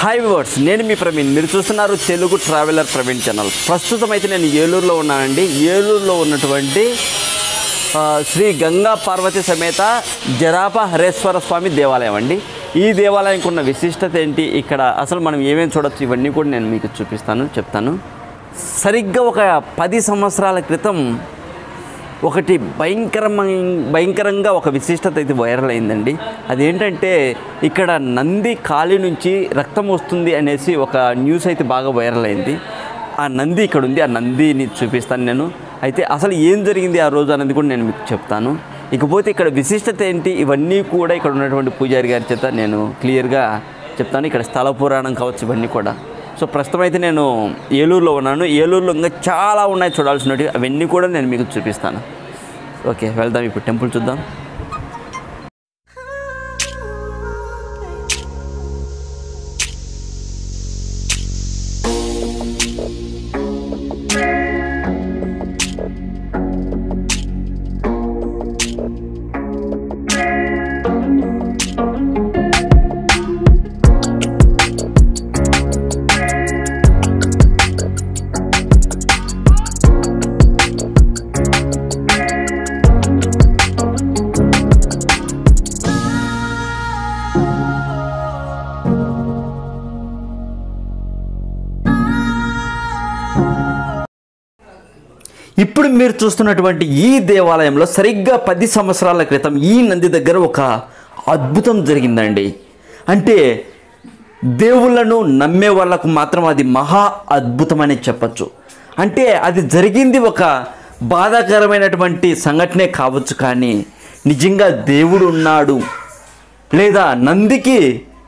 Hi viewers నేను మీ ప్రవీణ్ మీరు చూస్తున్నారు తెలుగు ట్రావెలర్ ప్రవీణ్ ఛానల్ ప్రస్తుతం అయితే నేను ఏలూరులో ఉన్నానండి ఏలూరులో ఉన్నటువంటి ఆ, శ్రీ గంగా పార్వతి సమేత జరాప హరేశ్వర స్వామి దేవాలయం అండి ఈ దేవాలయంకి ఉన్న విశిష్టత ఏంటి ఇక్కడ అసలు మనం ఏమేమి చూడొచ్చు ఇవన్నీ కూడా నేను మీకు చూపిస్తాను చెప్తాను సరిగ్గా ఒక పది సంవత్సరాల క్రితం ఒకటి భయంకరమైన భయంకరంగా ఒక విశిష్టత అయితే వైరల్ అయిందండి అదేంటంటే ఇక్కడ నంది కాలి నుంచి రక్తం వస్తుంది అనేసి ఒక న్యూస్ అయితే బాగా వైరల్ అయింది ఆ నంది ఇక్కడ ఉంది ఆ నందిని చూపిస్తాను నేను అయితే అసలు ఏం జరిగింది ఆ రోజు అనేది కూడా నేను మీకు చెప్తాను ఇకపోతే ఇక్కడ విశిష్టత ఏంటి ఇవన్నీ కూడా ఇక్కడ ఉన్నటువంటి పూజారి గారి చేత నేను క్లియర్గా చెప్తాను ఇక్కడ స్థల పురాణం కావచ్చు ఇవన్నీ కూడా సో ప్రస్తుతం అయితే నేను ఏలూరులో ఉన్నాను ఏలూరులో ఇంకా చాలా ఉన్నాయి చూడాల్సినవి అవన్నీ కూడా నేను మీకు చూపిస్తాను ఓకే వెళ్దాం ఇప్పుడు టెంపుల్ చూద్దాం ఇప్పుడు మీరు చూస్తున్నటువంటి ఈ దేవాలయంలో సరిగ్గా పది సంవత్సరాల క్రితం ఈ నంది దగ్గర ఒక అద్భుతం జరిగిందండి అంటే దేవుళ్ళను నమ్మే వాళ్ళకు మాత్రం అది మహా అద్భుతమని చెప్పచ్చు అంటే అది జరిగింది ఒక బాధాకరమైనటువంటి సంఘటనే కావచ్చు కానీ నిజంగా దేవుడు ఉన్నాడు లేదా నందికి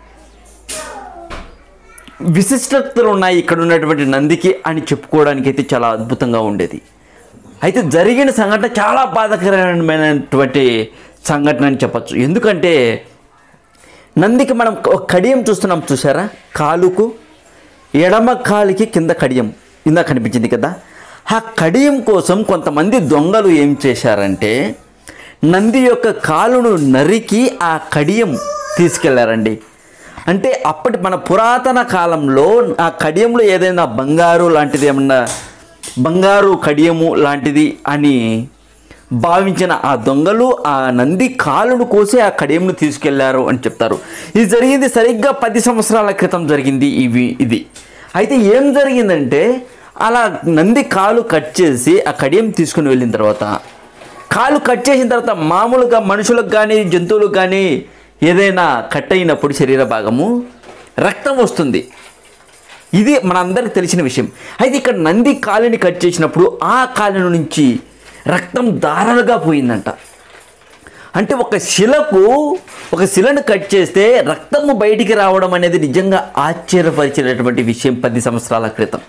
విశిష్టతలు ఉన్నాయి ఇక్కడ ఉన్నటువంటి నందికి అని చెప్పుకోవడానికి అయితే చాలా అద్భుతంగా ఉండేది అయితే జరిగిన సంఘటన చాలా బాధాకరమైనటువంటి సంఘటన అని చెప్పచ్చు ఎందుకంటే నందికి మనం ఒక కడియం చూస్తున్నాం చూసారా కాలుకు ఎడమ కాలికి కింద కడియం ఇందా కనిపించింది కదా ఆ కడియం కోసం కొంతమంది దొంగలు ఏం చేశారంటే నంది యొక్క కాలును నరికి ఆ కడియం తీసుకెళ్లారండి అంటే అప్పటి మన పురాతన కాలంలో ఆ కడియంలో ఏదైనా బంగారు లాంటిది ఏమన్నా బంగారు కడియము లాంటిది అని భావించిన ఆ దొంగలు ఆ నంది కాలును కోసి ఆ కడియంను తీసుకెళ్లారు అని చెప్తారు ఇది జరిగింది సరిగ్గా పది సంవత్సరాల క్రితం జరిగింది ఇవి ఇది అయితే ఏం జరిగిందంటే అలా నంది కాలు కట్ చేసి ఆ కడియం తీసుకుని వెళ్ళిన తర్వాత కాలు కట్ చేసిన తర్వాత మామూలుగా మనుషులకు కానీ జంతువులకు కానీ ఏదైనా కట్ అయినప్పుడు శరీర భాగము రక్తం వస్తుంది ఇది మనందరికి తెలిసిన విషయం అయితే ఇక్కడ నంది కాలిని కట్ చేసినప్పుడు ఆ కాలిన నుంచి రక్తం ధారలుగా పోయిందంట అంటే ఒక శిలకు ఒక శిలను కట్ చేస్తే రక్తము బయటికి రావడం అనేది నిజంగా ఆశ్చర్యపరిచినటువంటి విషయం పది సంవత్సరాల క్రితం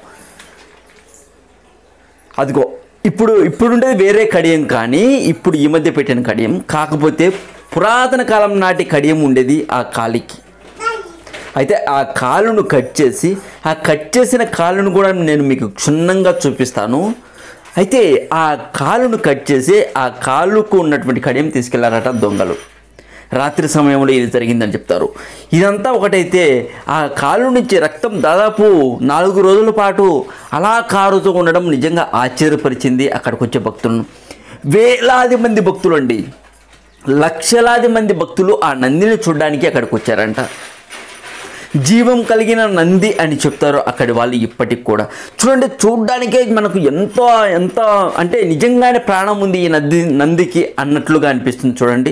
అదిగో ఇప్పుడు ఇప్పుడుండేది వేరే కడియం కానీ ఇప్పుడు ఈ మధ్య పెట్టిన కడియం కాకపోతే పురాతన కాలం నాటి కడియం ఉండేది ఆ కాలికి అయితే ఆ కాలును కట్ చేసి ఆ కట్ చేసిన కాలును కూడా నేను మీకు క్షుణ్ణంగా చూపిస్తాను అయితే ఆ కాలును కట్ చేసి ఆ కాలుకు ఉన్నటువంటి కడియం తీసుకెళ్లారట దొంగలు రాత్రి సమయంలో ఇది జరిగిందని చెప్తారు ఇదంతా ఒకటైతే ఆ కాలు నుంచి రక్తం దాదాపు నాలుగు రోజుల పాటు అలా కారుతూ ఉండడం నిజంగా ఆశ్చర్యపరిచింది అక్కడికి వచ్చే భక్తులను వేలాది మంది భక్తులు అండి లక్షలాది మంది భక్తులు ఆ నందిని చూడడానికి అక్కడికి వచ్చారంట జీవం కలిగిన నంది అని చెప్తారు అక్కడి వాళ్ళు ఇప్పటికి కూడా చూడండి చూడ్డానికే మనకు ఎంతో ఎంతో అంటే నిజంగానే ప్రాణం ఉంది ఈ నంది నందికి అన్నట్లుగా అనిపిస్తుంది చూడండి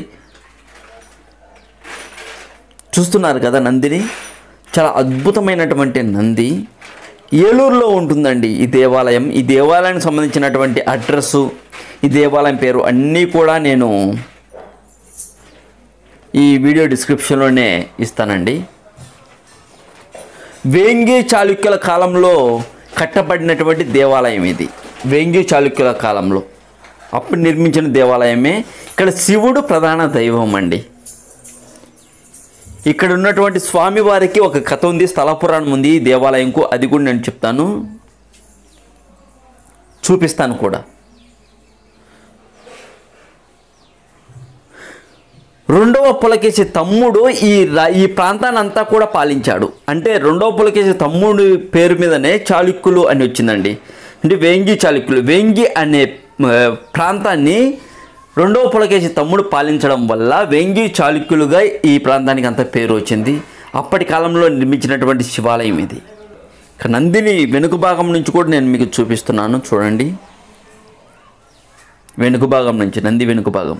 చూస్తున్నారు కదా నందిని చాలా అద్భుతమైనటువంటి నంది ఏలూరులో ఉంటుందండి ఈ దేవాలయం ఈ దేవాలయానికి సంబంధించినటువంటి అడ్రస్సు ఈ దేవాలయం పేరు అన్నీ కూడా నేను ఈ వీడియో డిస్క్రిప్షన్లోనే ఇస్తానండి వేంగి చాళుక్యుల కాలంలో కట్టబడినటువంటి దేవాలయం ఇది వేంగి చాళుక్యుల కాలంలో అప్పుడు నిర్మించిన దేవాలయమే ఇక్కడ శివుడు ప్రధాన దైవం అండి ఇక్కడ ఉన్నటువంటి స్వామివారికి ఒక కథ ఉంది స్థల పురాణం ఉంది ఈ దేవాలయంకు అది కూడా నేను చెప్తాను చూపిస్తాను కూడా రెండవ రెండవ పులకేసి తమ్ముడు ఈ రా- ఈ ప్రాంతాన్ని అంతా కూడా పాలించాడు అంటే రెండవ పులకేసి తమ్ముడు పేరు మీదనే చాళుక్యులు అని వచ్చిందండి అంటే వేంగి చాళుక్యులు వేంగి అనే మ, ప్రాంతాన్ని రెండవ పులకేసి తమ్ముడు పాలించడం వల్ల వేంగి చాళుక్యులుగా ఈ ప్రాంతానికి అంత పేరు వచ్చింది అప్పటి కాలంలో నిర్మించినటువంటి శివాలయం ఇది ఇక నందిని వెనుక భాగం నుంచి కూడా నేను మీకు చూపిస్తున్నాను చూడండి వెనుక భాగం నుంచి నంది వెనుక భాగం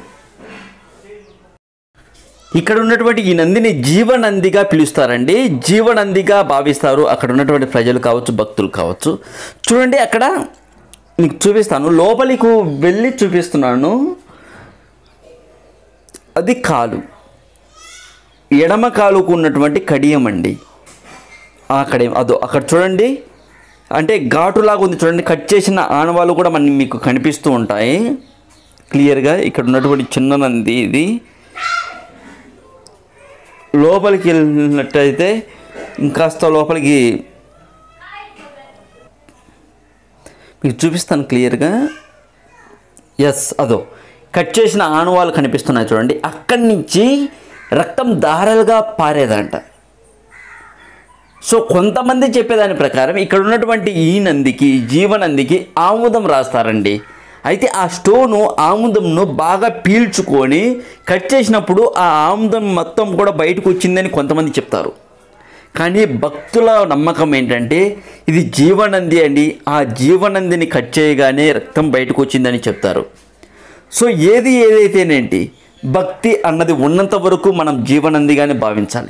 ఇక్కడ ఉన్నటువంటి ఈ నందిని జీవనందిగా పిలుస్తారండి జీవనందిగా భావిస్తారు అక్కడ ఉన్నటువంటి ప్రజలు కావచ్చు భక్తులు కావచ్చు చూడండి అక్కడ మీకు చూపిస్తాను లోపలికి వెళ్ళి చూపిస్తున్నాను అది కాలు ఎడమ కాలుకు ఉన్నటువంటి కడియం అండి ఆ కడియం అదో అక్కడ చూడండి అంటే ఘాటులాగా ఉంది చూడండి కట్ చేసిన ఆనవాళ్ళు కూడా మన మీకు కనిపిస్తూ ఉంటాయి క్లియర్గా ఇక్కడ ఉన్నటువంటి చిన్న నంది ఇది లోపలికి వెళ్ళినట్టయితే ఇంకాస్త లోపలికి మీకు చూపిస్తాను క్లియర్గా ఎస్ అదో కట్ చేసిన ఆనవాళ్ళు కనిపిస్తున్నాయి చూడండి అక్కడి నుంచి రక్తం దారాలుగా పారేదంట సో కొంతమంది చెప్పేదాని ప్రకారం ఇక్కడ ఉన్నటువంటి ఈ నందికి జీవనందికి ఆముదం రాస్తారండి అయితే ఆ స్టోను ఆముదంను బాగా పీల్చుకొని కట్ చేసినప్పుడు ఆ ఆముదం మొత్తం కూడా బయటకు వచ్చిందని కొంతమంది చెప్తారు కానీ భక్తుల నమ్మకం ఏంటంటే ఇది జీవనంది అండి ఆ జీవనందిని కట్ చేయగానే రక్తం బయటకు వచ్చిందని చెప్తారు సో ఏది ఏదైతేనేంటి భక్తి అన్నది ఉన్నంత వరకు మనం జీవనందిగానే భావించాలి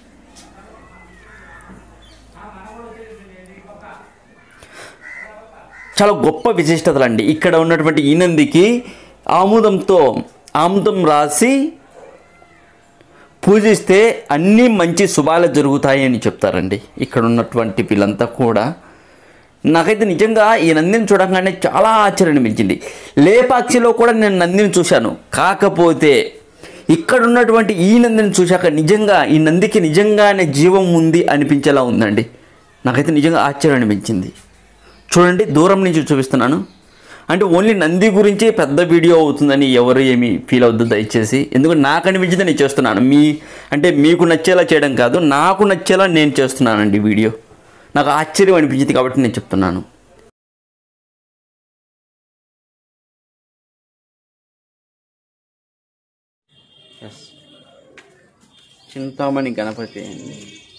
చాలా గొప్ప విశిష్టతలు అండి ఇక్కడ ఉన్నటువంటి ఈ నందికి ఆముదంతో ఆముదం రాసి పూజిస్తే అన్నీ మంచి శుభాలు జరుగుతాయి అని చెప్తారండి ఇక్కడ ఉన్నటువంటి వీళ్ళంతా కూడా నాకైతే నిజంగా ఈ నందిని చూడగానే చాలా ఆశ్చర్యం అనిపించింది లేపాక్షిలో కూడా నేను నందిని చూశాను కాకపోతే ఇక్కడ ఉన్నటువంటి ఈ నందిని చూశాక నిజంగా ఈ నందికి నిజంగానే జీవం ఉంది అనిపించేలా ఉందండి నాకైతే నిజంగా ఆశ్చర్యం అనిపించింది చూడండి దూరం నుంచి చూపిస్తున్నాను అంటే ఓన్లీ నంది గురించి పెద్ద వీడియో అవుతుందని ఎవరు ఏమి ఫీల్ అవుద్దు దయచేసి ఎందుకంటే నాకు అనిపించింది నేను చేస్తున్నాను మీ అంటే మీకు నచ్చేలా చేయడం కాదు నాకు నచ్చేలా నేను చేస్తున్నానండి వీడియో నాకు ఆశ్చర్యం అనిపించింది కాబట్టి నేను చెప్తున్నాను చింతామణి గణపతి అండి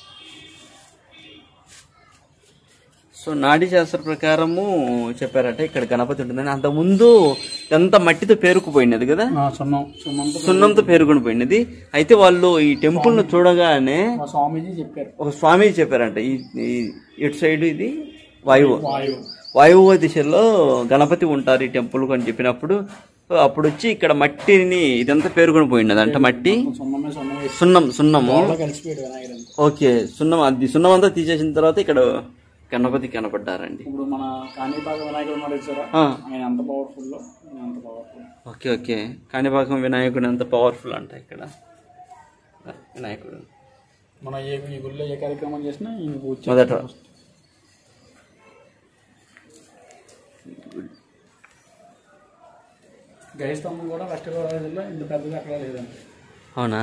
సో నాడీ శాస్త్ర ప్రకారము చెప్పారట ఇక్కడ గణపతి ఉంటుందని అంతకుముందు ఎంత మట్టితో పేరుకుపోయినది కదా ఆ, సున్నం సున్నంతో సున్నంతో పేరుకొని పోయినది అయితే వాళ్ళు ఈ టెంపుల్ ను చూడగానే మా స్వామీజీ చెప్పారు ఒక స్వామి చెప్పారంట ఈ ఈ- ఇటు సైడ్ ఇది వాయువు వాయువు వాయువ్య దిశలో గణపతి ఉంటారు ఈ టెంపుల్ అని చెప్పినప్పుడు అప్పుడు వచ్చి ఇక్కడ మట్టిని ఇదంతా పేరుకొని పోయినది అంట మట్టి సున్నమే సున్నం వేసి సున్నం సున్నము కూడా కలిసిపోయాడు వినాయకుడు అంతా. ఓకే సున్నం అది సున్నం అంతా తీసేసిన తర్వాత ఇక్కడ గణపతి కనపడ్డారండి ఇప్పుడు మన కాణిపాక వినాయకుడు ఉన్నాడు చూసారా ఆ. ఆయన ఎంత పవర్ఫుల్ ఆయన అంత పవర్ఫుల్ ఓకే ఓకే కాణిపాకం వినాయకుడు అంత పవర్ఫుల్ అంట ఇక్కడ వినాయకుడు మన ఏ ఈ గుళ్ళో ఏ కార్యక్రమం చేసినా ఈయన పూజ చేస్తాం. మొదట గై స్తంభం కూడా వెస్ట్ గోదావరి జిల్లా ఇంత పెద్దది అక్కడ లేదండి అవునా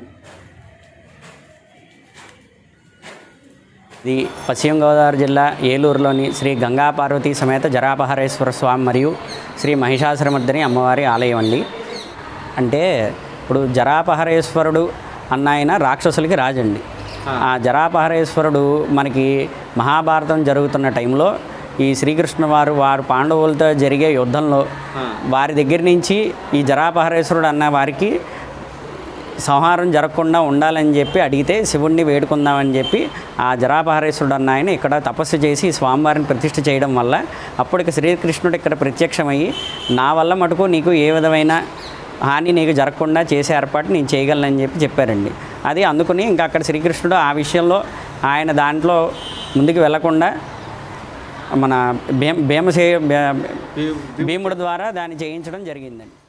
ఇది పశ్చిమ గోదావరి జిల్లా ఏలూరులోని శ్రీ గంగా పార్వతీ సమేత జరాపహరేశ్వర స్వామి మరియు శ్రీ మహిషాసురమర్దిని అమ్మవారి ఆలయం అండి అంటే ఇప్పుడు జరాపహరేశ్వరుడు అన్న ఆయన రాక్షసులకి రాజండి ఆ జరాపహరేశ్వరుడు మనకి మహాభారతం జరుగుతున్న టైంలో ఈ శ్రీకృష్ణ వారు వారు పాండవులతో జరిగే యుద్ధంలో వారి దగ్గర నుంచి ఈ జరాపహరేశ్వరుడు అన్న వారికి సంహారం జరగకుండా ఉండాలని చెప్పి అడిగితే శివుణ్ణి వేడుకుందామని చెప్పి ఆ జరాపహరేశ్వరుడు అన్న ఆయన ఇక్కడ తపస్సు చేసి ఈ స్వామివారిని ప్రతిష్ఠ చేయడం వల్ల అప్పటికి శ్రీకృష్ణుడు ఇక్కడ ప్రత్యక్షమయ్యి నా వల్ల మటుకు నీకు ఏ విధమైన హాని నీకు జరగకుండా చేసే ఏర్పాటు నేను చేయగలనని చెప్పి చెప్పారండి అది అందుకుని ఇంకా అక్కడ శ్రీకృష్ణుడు ఆ విషయంలో ఆయన దాంట్లో ముందుకు వెళ్లకుండా మన భీమ భీమసే భీముడి ద్వారా దాన్ని చేయించడం జరిగిందండి